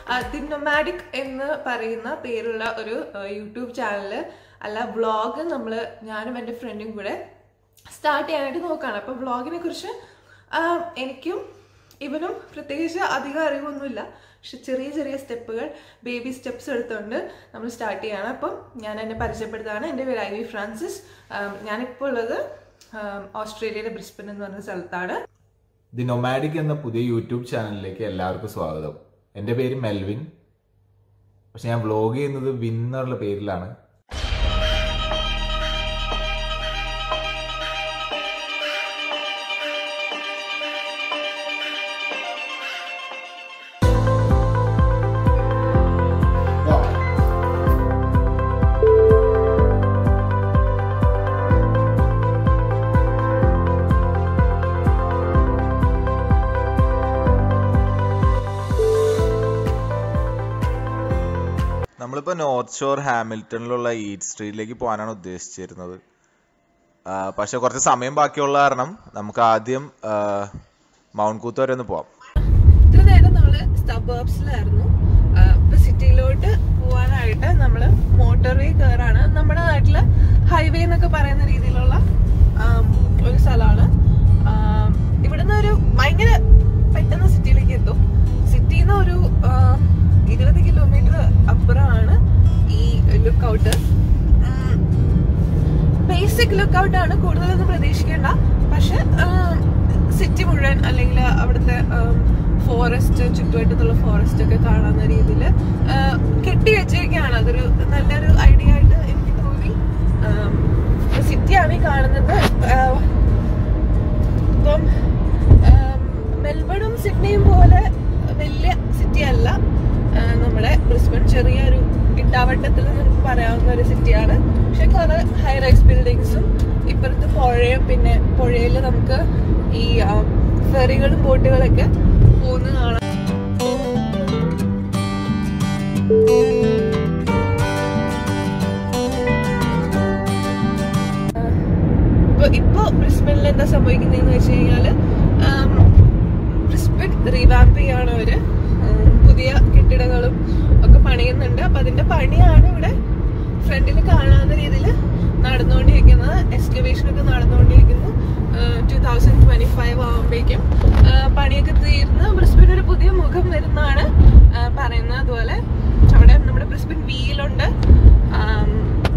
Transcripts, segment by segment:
The nomadic എന്ന് പറയുന്ന പേരുള്ള ഒരു യൂട്യൂബ് ചാനല് അല്ല വ്ളോഗ് നമ്മൾ ഞാനും എൻ്റെ ഫ്രണ്ടും കൂടെ സ്റ്റാർട്ട് ചെയ്യാനായിട്ട് നോക്കുകയാണ് അപ്പോൾ വ്ളോഗിനെ കുറിച്ച് ആ, എനിക്കും ഇവനും പ്രത്യേകിച്ച് അധികം അറിവൊന്നുമില്ല പക്ഷെ ചെറിയ ചെറിയ സ്റ്റെപ്പുകൾ ബേബി സ്റ്റെപ്സ് എടുത്തുകൊണ്ട് നമ്മൾ സ്റ്റാർട്ട് ചെയ്യാണ് അപ്പം ഞാൻ എന്നെ പരിചയപ്പെടുത്താണ് എൻ്റെ പേര് ഐ വി ഫ്രാൻസിസ് ആം, ഞാനിപ്പോൾ ഉള്ളത് ആം, ഓസ്ട്രേലിയയിലെ ബ്രിസ്ബൻ എന്ന് പറഞ്ഞ സ്ഥലത്താണ് ദി നൊമാഡിക് എന്ന പുതിയ യൂട്യൂബ് ചാനലിലേക്ക് എല്ലാവർക്കും സ്വാഗതം എൻ്റെ പേര് മെൽവിൻ പക്ഷെ ഞാൻ വ്ലോഗ് ചെയ്യുന്നത് വിൻ എന്നുള്ള പേരിലാണ് നമ്മളിപ്പോൾ നോർത്ത് ഷോർ ഹാമിൽട്ടണിലുള്ള ഈറ്റ് സ്ട്രീറ്റിലേക്ക് പോകാനാണ് ഉദ്ദേശിച്ചിരുന്നത് ആ, പക്ഷെ കുറച്ച് സമയം ബാക്കിയുള്ള കാരണം നമുക്ക് ആദ്യം ആ, മൗണ്ട് കൂത്ത് വരെ ഒന്ന് പോവാം ഇത്ര നേരം നമ്മള് സബേർബ്സിലായിരുന്നു ഇപ്പൊ സിറ്റിയിലോട്ട് പോവാനായിട്ട് നമ്മള് മോട്ടോർ വേ കയറാണ് നമ്മുടെ നാട്ടില് ഹൈവേ എന്നൊക്കെ പറയുന്ന രീതിയിലുള്ള ആം, ഒരു സ്ഥലമാണ് ആം, ഇവിടുന്ന് ഒരു ഭയങ്കര പെട്ടെന്ന് സിറ്റിയിലേക്ക് എത്തും സിറ്റിയിൽ നിന്ന് ഒരു ആ, ഇരുപത് കിലോമീറ്റർ അപ്പുറമാണ് ഈ look out basic look out ആണ് കൂടുതലൊന്നും പ്രതീക്ഷിക്കേണ്ട പക്ഷെ സിറ്റി മുഴുവൻ അല്ലെങ്കിൽ അവിടുത്തെ ഫോറസ്റ്റ് ചുറ്റുവട്ടത്തുള്ള ഫോറസ്റ്റ് ഒക്കെ കാണുന്ന രീതിയിൽ കെട്ടി വെച്ചേക്കാണ് അതൊരു നല്ലൊരു ഐഡിയ ആയിട്ട് എനിക്ക് തോന്നി സിറ്റിയാണ് ഈ കാണുന്നത് ആ, ഇപ്പം ആം, മെൽബണും സിഡ്നിയും പോലെ വലിയ സിറ്റി അല്ല ആ, നമ്മുടെ ബ്രിസ്ബൺ ചെറിയൊരു ഇട്ടാവട്ടത്തിൽ നമുക്ക് പറയാവുന്ന ഒരു സിറ്റിയാണ് പക്ഷെ കുറെ ഹൈ റൈസ് ബിൽഡിങ്സും ഇപ്പുറത്ത് പുഴയും പിന്നെ പുഴയിൽ നമുക്ക് ഈ ആ, ഫെറികളും ബോട്ടുകളൊക്കെ പോകുന്നത് കാണാം ഇപ്പൊ ഇപ്പൊ ബ്രിസ്ബനിൽ എന്താ സംഭവിക്കുന്നതെന്ന് വെച്ച് കഴിഞ്ഞാല് ആം, ബ്രിസ്ബൻ റീവാമ്പ് ചെയ്യാണ് അവര് ഉം, പുതിയ കെട്ടിടങ്ങളും ഒക്കെ പണിയുന്നുണ്ട് അപ്പൊ അതിന്റെ പണിയാണ് ഇവിടെ ഫ്രണ്ടിൽ കാണാവുന്ന രീതിയിൽ നടന്നുകൊണ്ടിരിക്കുന്നത് എക്സ്കവേഷൻ ഒക്കെ നടന്നുകൊണ്ടിരിക്കുന്നു ടൂ തൗസൻഡ് ട്വന്റി ഫൈവ് ആകുമ്പോഴേക്കും പണിയൊക്കെ തീർന്ന് ബ്രിസ്ബൻ ഒരു പുതിയ മുഖം വരുന്നതാണ് ആ, പറയുന്നത് അതുപോലെ അവിടെ നമ്മുടെ ബ്രിസ്ബൻ വീലുണ്ട് ആം,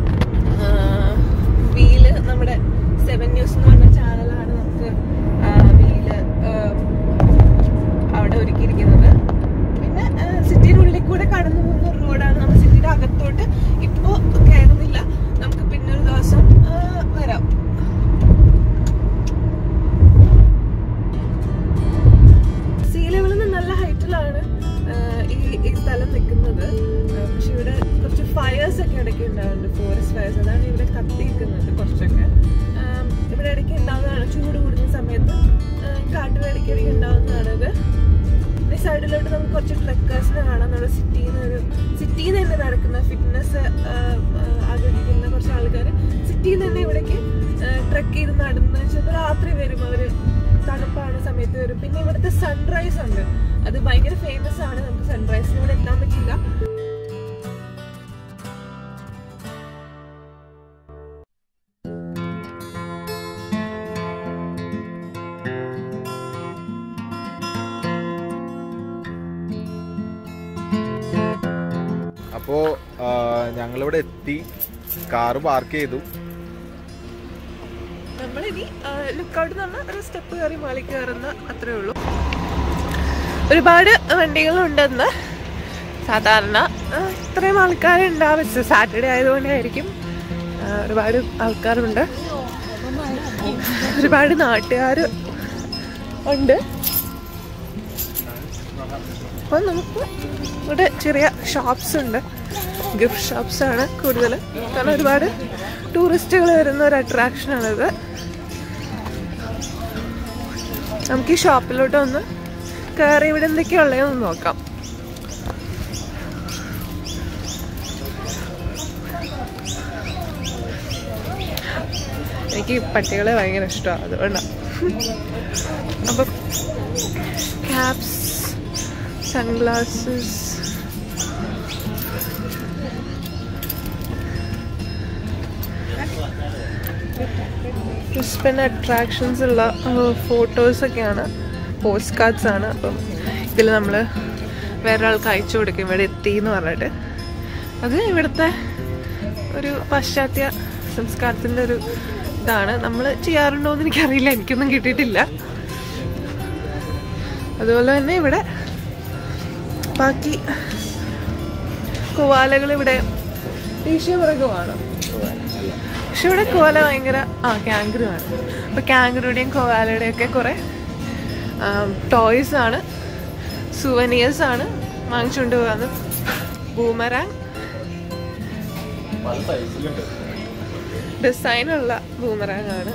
വീല് നമ്മുടെ സെവൻ ന്യൂസ് എന്ന് പറഞ്ഞ ചാനലാണ് നമുക്ക് ആ, വീല് ആം, അവിടെ ഒരുക്കിയിരിക്കുന്നത് പിന്നെ ആ, സിറ്റിയുടെ ഉള്ളിൽ കൂടെ കടന്നു പോകുന്ന ഒരു റോഡാണ് നമ്മൾ സിറ്റിയുടെ അകത്തോട്ട് ഇപ്പോ കയറുന്നില്ല നമുക്ക് പിന്നെ ഒരു ദിവസം ആ, വരാം സീ ലെവലിൽ നിന്ന് നല്ല ഹൈറ്റിലാണ് ഈ ഈ സ്ഥലം നിൽക്കുന്നത് പക്ഷെ ഇവിടെ കുറച്ച് ഫയേഴ്സ് ഒക്കെ ഇടയ്ക്ക് ഉണ്ടാവുന്നുണ്ട് ഫോറസ്റ്റ് ഫയേഴ്സ് അതാണ് ഇവിടെ കത്തി നിൽക്കുന്നത് കുറച്ചൊക്കെ ആം, ഇവിടെ ഇടയ്ക്ക് ഉണ്ടാവുന്നതാണ് ചൂട് കൂടുന്ന സമയത്ത് കാട്ടിൽ ഇടയ്ക്ക് ഇടയ്ക്ക് ഉണ്ടാവുന്നതാണത് ഈ സൈഡിലോട്ട് നമുക്ക് കുറച്ച് ട്രെക്കേഴ്സിനെ കാണാം നമ്മുടെ സിറ്റിയിൽ നിന്ന് ഒരു സിറ്റിയിൽ നിന്ന് തന്നെ നടക്കുന്ന ഫിറ്റ്നസ് ആഗ്രഹിക്കുന്ന കുറച്ച് ആൾക്കാർ സിറ്റിയിൽ നിന്ന് തന്നെ ഇവിടേക്ക് ട്രെക്ക് ചെയ്ത് നടന്ന് ചിലപ്പോൾ രാത്രി വരും അവര് തണുപ്പാണ് സമയത്ത് വരും പിന്നെ ഇവിടുത്തെ സൺറൈസ് ഉണ്ട് അത് ഭയങ്കര ഫേമസ് ആണ് നമുക്ക് സൺറൈസിന് ഇവിടെ എത്താൻ പറ്റില്ല അപ്പോ ഞങ്ങളിവിടെ എത്തി കാറ് പാർക്ക് ചെയ്തു നമ്മളിനി ലുക്കൗട്ട് എന്ന് പറഞ്ഞാൽ ഒരു സ്റ്റെപ്പ് കയറി മാളി കയറുന്ന അത്രേ ഉള്ളൂ ഒരുപാട് വണ്ടികളുണ്ടെന്ന് സാധാരണ ആ, ഇത്രയും ആൾക്കാരുണ്ടാവും സാറ്റർഡേ ആയതുകൊണ്ടായിരിക്കും ആ, ഒരുപാട് ആൾക്കാരുണ്ട് ഒരുപാട് നാട്ടുകാർ ഉണ്ട് അപ്പൊ നമുക്ക് ഇവിടെ ചെറിയ ഷോപ്സ് ഉണ്ട് ഗിഫ്റ്റ് ഷോപ്സ് ആണ് കൂടുതൽ കാരണം ഒരുപാട് ടൂറിസ്റ്റുകൾ വരുന്ന ഒരു അട്രാക്ഷൻ ആണിത് നമുക്ക് ഈ ഷോപ്പിലോട്ട് ഒന്ന് കയറി ഇവിടെ എന്തൊക്കെയാ ഉള്ളതെന്ന് നോക്കാം എനിക്ക് പട്ടികളെ ഭയങ്കര ഇഷ്ടമാണ് അതുകൊണ്ടാണ് അപ്പം ക്യാപ്സ് സൺഗ്ലാസസ് ക്രിസ്പൻ അട്രാക്ഷൻസ് ഉള്ള ഫോട്ടോസൊക്കെയാണ് പോസ്റ്റ് കാർഡ്സ് ആണ് അപ്പം ഇതിൽ നമ്മൾ വേറെ ആൾക്ക് അയച്ചു കൊടുക്കും ഇവിടെ എത്തി എന്ന് പറഞ്ഞിട്ട് അത് ഇവിടുത്തെ ഒരു പാശ്ചാത്യ സംസ്കാരത്തിൻ്റെ ഒരു ഇതാണ് നമ്മൾ ചെയ്യാറുണ്ടോ എന്ന് എനിക്കറിയില്ല എനിക്കൊന്നും കിട്ടിയിട്ടില്ല അതുപോലെ തന്നെ ഇവിടെ ബാക്കി കോവാലകൾ ഇവിടെ ദേശീയമൃഗമാണ് കോവാല പക്ഷെ ഇവിടെ കോവാല ഭയങ്കര ആ കാങ്കരു ആണ് അപ്പൊ കാങ്കറുടെയും കോവാലയുടെയും ഒക്കെ കുറെ ടോയ്സ് ആണ് സുവനിയേഴ്സ് ആണ് വാങ്ങിച്ചുകൊണ്ട് പോകുന്നത് ബൂമറാങ് പല സൈസിലുണ്ട് ഡിസൈനുള്ള ബൂമറാങ് ആണ്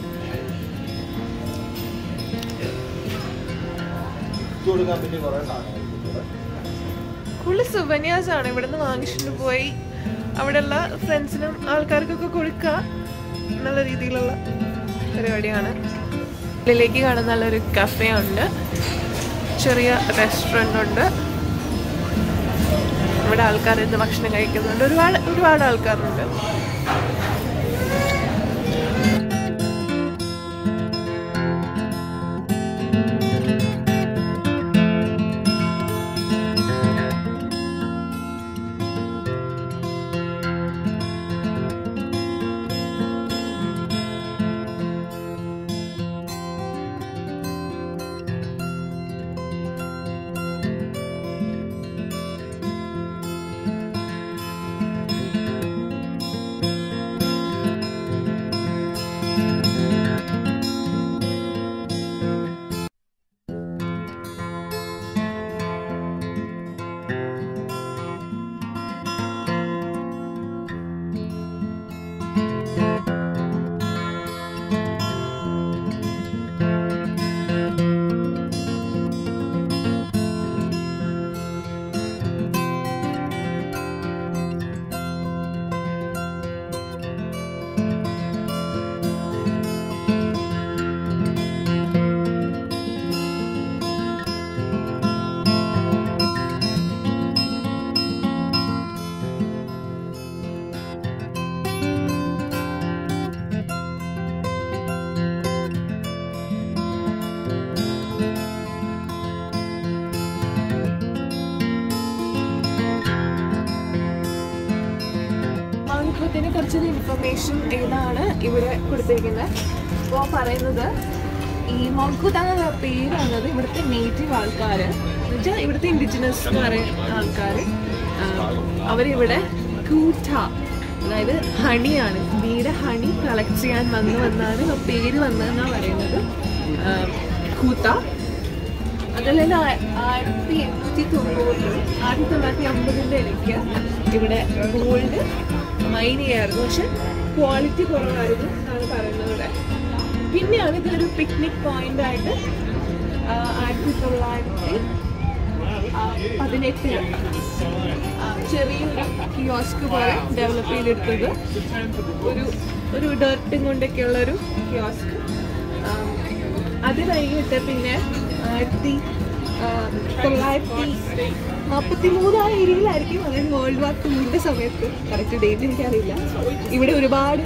കൊടുക്കാൻ പറ്റിയ കുറെ സാധനങ്ങൾ കൂടുതൽ സുവനിയേഴ്സ് ആണ് ഇവിടുന്ന് വാങ്ങിച്ചിട്ട് പോയി അവിടെയുള്ള ഫ്രണ്ട്സിനും ആൾക്കാർക്കൊക്കെ കൊടുക്കുക എന്നുള്ള രീതിയിലുള്ള പരിപാടിയാണ് ഉള്ളിലേക്ക് കാണുന്ന നല്ലൊരു കഫേ ഉണ്ട് ചെറിയ റെസ്റ്റോറൻ്റ് ഉണ്ട് ഇവിടെ ആൾക്കാർ ഇത് ഭക്ഷണം കഴിക്കുന്നുണ്ട് ഒരുപാട് ഒരുപാട് ആൾക്കാരുണ്ട് മാണിക്യത്തിനെ കുറിച്ചൊരു ഇൻഫർമേഷൻ ഇതാണ് ഇവിടെ കൊടുത്തിരിക്കുന്നത് അപ്പോൾ പറയുന്നത് ഈ മൗക്കൂത്ത എന്ന പേര് വന്നത് ഇവിടുത്തെ നേറ്റീവ് ആൾക്കാർ എന്നുവെച്ചാൽ ഇവിടുത്തെ ഇൻഡിജിനസ് എന്ന് പറയുന്ന ആൾക്കാർ അവരിവിടെ കൂട്ട അതായത് ഹണിയാണ് ബീയുടെ ഹണി കളക്ട് ചെയ്യാൻ വന്നു വന്നാണ് ആ പേര് വന്നതെന്നാണ് പറയുന്നത് ആ, കൂത്ത അതുപോലെ തന്നെ ആ- ആയിരത്തി എണ്ണൂറ്റി തൊണ്ണൂറിൽ ആയിരത്തി തൊള്ളായിരത്തി അമ്പതിൻ്റെ ഇടയ്ക്ക് ഇവിടെ ഗോൾഡ് മൈൻ ചെയ്യായിരുന്നു പക്ഷെ ക്വാളിറ്റി കുറവായിരുന്നു എന്നാണ് പറയുന്നത് ഇവിടെ പിന്നെയാണ് ഇതൊരു പിക്നിക് പോയിന്റ് ആയിട്ട് ആ, ആയിരത്തി തൊള്ളായിരത്തി ആ, പതിനെട്ടില് ആ, ചെറിയൊരു കിയോസ്ക് പോലെ ഡെവലപ്പ് ചെയ്തെടുത്തത് ഒരു ഒരു ഡർട്ടും കൊണ്ടൊക്കെയുള്ള ഒരു കിയോസ്ക് അത് കഴിഞ്ഞിട്ട് പിന്നെ ആയിരത്തി ആ, തൊള്ളായിരത്തി നാൽപ്പത്തി മൂന്ന് ആ ഏരിയയിലായിരിക്കും അതായത് വേൾഡ് വാർ ടൂവിൻ്റെ സമയത്ത് കറക്റ്റ് ഡേറ്റ് എനിക്കറിയില്ല ഇവിടെ ഒരുപാട്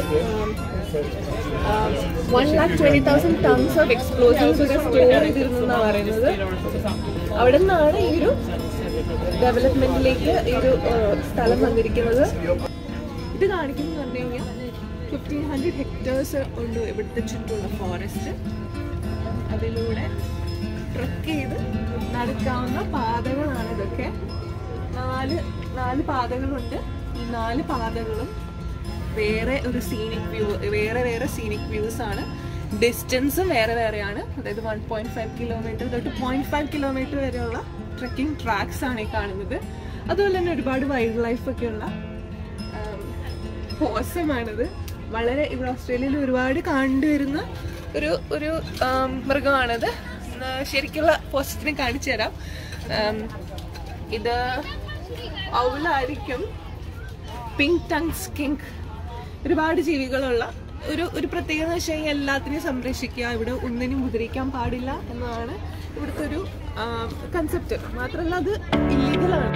one lakh twenty thousand tons of explosives ഒക്കെ സ്റ്റോർ ചെയ്തിരുന്നു എന്നാണ് പറയുന്നത് അവിടെ നിന്നാണ് ഈ ഒരു ഡെവലപ്മെന്റിലേക്ക് ഈ ഒരു ആ, സ്ഥലം വന്നിരിക്കുന്നത് ഇത് കാണിക്കുന്നു പറഞ്ഞു കഴിഞ്ഞാൽ ഫിഫ്റ്റീൻ ഹൺഡ്രഡ് ഹെക്ടേഴ്സ് ഉണ്ട് ഇവിടുത്തെ ചുറ്റുമുള്ള ഫോറസ്റ്റ് അതിലൂടെ ട്രക്ക് ചെയ്ത് നടക്കാവുന്ന പാതകളാണ് ഇതൊക്കെ നാല് നാല് പാതകളുണ്ട് ഈ നാല് പാതകളും വേറെ ഒരു സീനിക് വ്യൂ വേറെ വേറെ സീനിക് വ്യൂസ് ആണ് ഡിസ്റ്റൻസും വേറെ വേറെയാണ് അതായത് വൺ പോയിന്റ് ഫൈവ് കിലോമീറ്റർ തൊട്ട് പോയിന്റ് ഫൈവ് കിലോമീറ്റർ വരെയുള്ള ട്രക്കിംഗ് ട്രാക്സ് ആണ് ഈ കാണുന്നത് അതുപോലെ തന്നെ ഒരുപാട് വൈൽഡ് ലൈഫ് ഒക്കെയുള്ള പോസമാണിത് വളരെ ഇവിടെ ഓസ്ട്രേലിയയിൽ ഒരുപാട് കണ്ടുവരുന്ന ഒരു ഒരു ആം, മൃഗമാണിത് ആ, ശരിക്കുള്ള പോസത്തിനെ കാണിച്ചു തരാം ആം, ഇത് ഔലായിരിക്കും പിങ്ക് ടങ് സ്കിങ്ക് ഒരുപാട് ജീവികളുള്ള ഒരു ഒരു പ്രത്യേകത എന്ന് വെച്ച് കഴിഞ്ഞാൽ എല്ലാത്തിനെയും സംരക്ഷിക്കുക ഇവിടെ ഒന്നിനും മുതിരിക്കാൻ പാടില്ല എന്നതാണ് ഇവിടുത്തെ ഒരു കൺസെപ്റ്റ് മാത്രമല്ല അത് ഇല്ലീഗലാണ്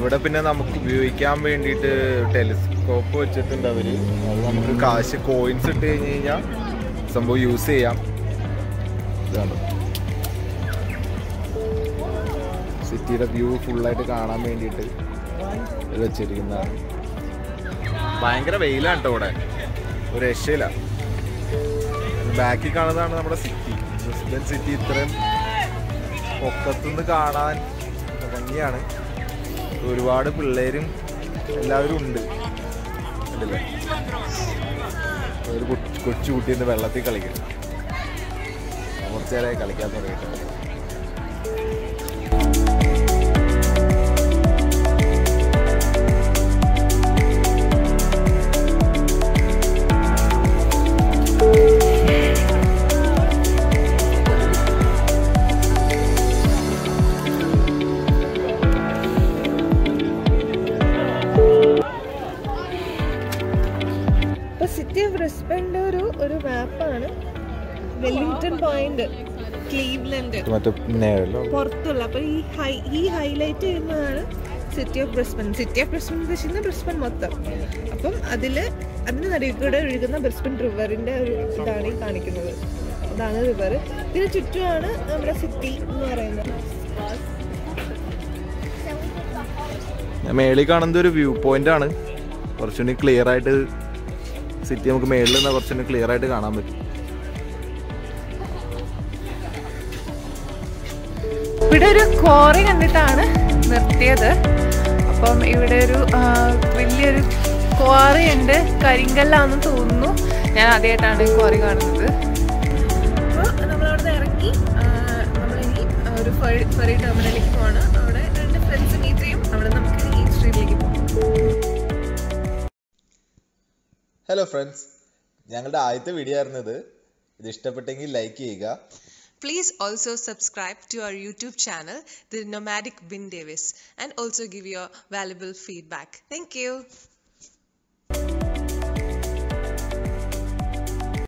ഇവിടെ പിന്നെ നമുക്ക് ഉപയോഗിക്കാൻ വേണ്ടിയിട്ട് ടെലിസ്കോപ്പ് വെച്ചിട്ടുണ്ട് അവര് അത് നമുക്ക് കാശ് കോയിൻസ് ഇട്ട് കഴിഞ്ഞ് കഴിഞ്ഞാൽ സംഭവം യൂസ് ചെയ്യാം ഇതാണ് സിറ്റിയുടെ വ്യൂ ഫുള്ളായിട്ട് കാണാൻ വേണ്ടിയിട്ട് ഇത് വെച്ചിരിക്കുന്നതാണ് ഭയങ്കര വെയിലാണ് കേട്ടോ ഇവിടെ ഒരു രക്ഷയില്ല ബാക്കിൽ കാണുന്നതാണ് നമ്മുടെ സിറ്റി ബ്രിസ്ബൻ സിറ്റി ഇത്രയും പൊക്കത്തുനിന്ന് കാണാൻ ഭംഗിയാണ് ഒരുപാട് പിള്ളേരും എല്ലാവരും ഉണ്ട് ഉണ്ടല്ലേ ഒരു കൊച്ചു കൊച്ചു കുട്ടി ഇന്ന് വെള്ളത്തിൽ കളിക്കുന്നു കുറച്ചു നേരമായി കളിക്കാൻ തുടങ്ങിയിട്ട് ഇപ്പൊ സിറ്റി ഓഫ് ബ്രിസ്ബന്റെ ഒരു ഒരു മാപ്പാണ് വെല്ലിംഗ്ടൺ പോയിന്റ് ക്ലീവ്ലൻഡ് മറ്റേ നേരല്ലോ പുറത്തുള്ള അപ്പൊ ഈ ഹൈ ഈ ഹൈലൈറ്റ് ചെയ്യുന്നതാണ് city of Brisbane city of Brisbane ഉദ്ദേശിക്കുന്ന ബ്രിസ്ബൻ മൊത്തം അപ്പം അതില് അതിന് നടുവിൽ കൂടെ ഒഴുകുന്ന ബ്രിസ്ബൻ റിവറിന്റെ ഒരു ഇതാണ് ഈ കാണിക്കുന്നത് അതാണ് റിവർ ഇതിന് ചുറ്റുമാണ് നമ്മുടെ സിറ്റി എന്ന് പറയുന്നത് മേളിൽ കാണുന്നത് ഒരു വ്യൂ പോയിന്റ് ആണ് കുറച്ചുകൂടി ക്ലിയർ ആയിട്ട് സിറ്റി നമുക്ക് മേളിൽ നിന്ന് കുറച്ചുകൂടി ക്ലിയർ ആയിട്ട് കാണാൻ പറ്റും ഇവിടെ ഒരു ക്വാറി കണ്ടിട്ടാണ് നിർത്തിയത് അപ്പം ഇവിടെ ഒരു ആ, വലിയൊരു ക്വാറി ഉണ്ട് കരിങ്കല്ലാന്ന് തോന്നുന്നു ഞാൻ ആദ്യമായിട്ടാണ് ഈ ക്വാറി കാണുന്നത് അപ്പോൾ നമ്മളവിടെ ഇറങ്ങി നമ്മളിനി ഒരു ഫെറി ടെർമിനലിലേക്ക് പോകണം അവിടെ രണ്ട് ഫ്രണ്ട്സ് മീറ്റ് ചെയ്യും അവിടെ നമുക്ക് ഈ സ്ട്രീറ്റിലേക്ക് പോകാം ഹലോ ഫ്രണ്ട്സ് ഞങ്ങളുടെ ആദ്യത്തെ വീഡിയോ ആയിരുന്നത് ഇത് ഇഷ്ടപ്പെട്ടെങ്കിൽ ലൈക്ക് ചെയ്യുക Please also subscribe to our YouTube channel, The Nomadic Bin Davis, and also give your valuable feedback. Thank you.